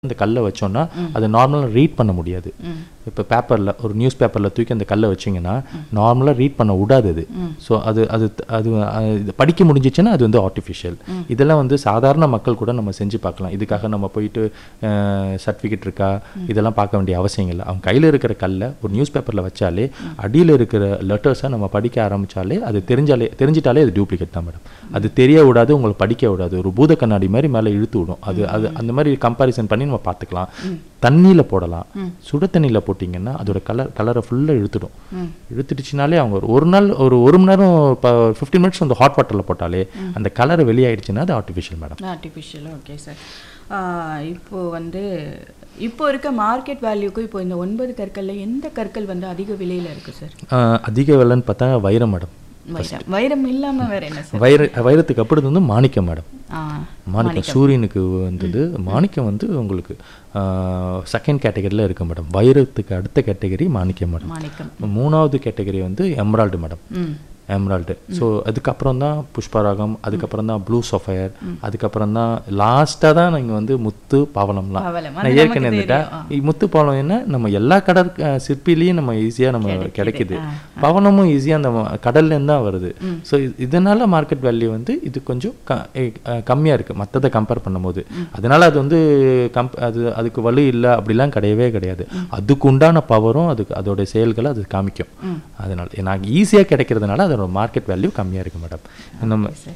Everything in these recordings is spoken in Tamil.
அந்த கல்லை வச்சோம்னா அது நார்மலாக ரீட் பண்ண முடியாது இப்போ பேப்பரில் ஒரு நியூஸ் பேப்பரில் தூக்கி அந்த கல்லை வச்சிங்கன்னா நார்மலாக ரீட் பண்ண விடாது அது ஸோ அது அது அது அஹ், இது படிக்க முடிஞ்சிச்சுன்னா அது வந்து ஆர்டிஃபிஷியல் இதெல்லாம் வந்து சாதாரண மக்கள் கூட நம்ம செஞ்சு பார்க்கலாம் இதுக்காக நம்ம போயிட்டு சர்டிஃபிகேட் இருக்கா இதெல்லாம் பார்க்க வேண்டிய அவசியம் இல்லை அவங்க கையில் இருக்கிற கல்லை ஒரு நியூஸ் பேப்பரில் வச்சாலே அடியில் இருக்கிற லெட்டர்ஸை நம்ம படிக்க ஆரம்பிச்சாலே அது தெரிஞ்சாலே தெரிஞ்சிட்டாலே அது டூப்ளிகேட் தான் மேடம் அது தெரிய விடாது உங்களை படிக்க விடாது ஒரு பூத கண்ணாடி மாதிரி மேலே இழுத்து விடும் அது அது அந்த மாதிரி கம்பாரிசன் பண்ணி நம்ம பார்த்துக்கலாம் தண்ணியில் போடலாம் சுட தண்ணியில் போட்டிங்கன்னா அதோட கலர் கலரை ஃபுல்லாக இழுத்துடும் இழுத்துடுச்சுனாலே அவங்க ஒரு ஒரு நாள் ஒரு ஒரு மணி நேரம் இப்போ ஃபிஃப்டீன் மினிட்ஸ் அந்த ஹாட் வாட்டரில் போட்டாலே அந்த கலர் வெளியாயிடுச்சுன்னா அது artificial madam artificial okay sir இப்போ வந்து இப்போ இருக்க மார்க்கெட் வேல்யூக்கும் இப்போ இந்த ஒன்பது கற்கள்ல எந்த கற்கள் வந்து அதிக விலையில இருக்கு சார் அதிக விலைன்னு பார்த்தா வைரம் மேடம் வைரம் வைரம் இல்லாம வேற என்ன சார் வைர வைரத்துக்கு அப்புறம் வந்து மாணிக்கம் மேடம் ஆ, மாணிக்கம் சூரியனுக்கு வந்தது மாணிக்கம் வந்து உங்களுக்கு செகண்ட் கேட்டகரியில் இருக்கு மேடம் வைரத்துக்கு அடுத்த கேட்டகரி மாணிக்கம் மேடம் மாணிக்கம் மூணாவது கேட்டகரி வந்து எம்ரால்டு மேடம் ம் எம்ரால்டு ஸோ அதுக்கப்புறம் தான் புஷ்பராகம் அதுக்கப்புறம் தான் ப்ளூ சஃபயர் அதுக்கப்புறம் தான் லாஸ்ட்டாக தான் நீங்கள் வந்து முத்து பவளம்லாம் பவளம். நான் அது ஏற்கனவே நமக்கு இருந்துட்டேன் முத்து பவளம் என்ன நம்ம எல்லா கடல் அஹ், சிற்பிலையும் நம்ம ஈஸியாக நம்ம கிடைக்குது பவளமும் ஈஸியாக அந்த ம- கடல்லேருந்து தான் வருது ஸோ இதனால மார்க்கெட் வேல்யூ வந்து இது கொஞ்சம் கம்மியாக இருக்குது மற்றதை கம்பேர் பண்ணும்போது அதனால அது வந்து கம்ப் அது அதுக்கு வலு இல்லை அப்படிலாம் கிடையவே கிடையாது அதுக்கு உண்டான பவரும் அதுக்கு அதோட செயல்களை அது காமிக்கும் அதனால நான் ஈஸியாக கிடைக்கிறதுனால அதோட மார்க்கெட் வேல்யூ கம்மியாக இருக்கு மேடம் நம்ம சார்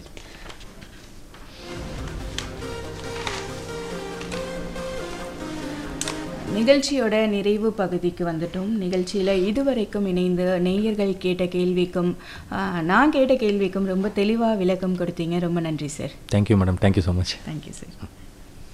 நிகழ்ச்சியோட நிறைவு பகுதிக்கு வந்துட்டோம் நிகழ்ச்சியில் இதுவரைக்கும் இணைந்து நேயர்கள் கேட்ட கேள்விக்கும் ஆ, நான் கேட்ட கேள்விக்கும் ரொம்ப தெளிவாக விளக்கம் கொடுத்தீங்க ரொம்ப நன்றி sir thank you madam thank you so much thank you sir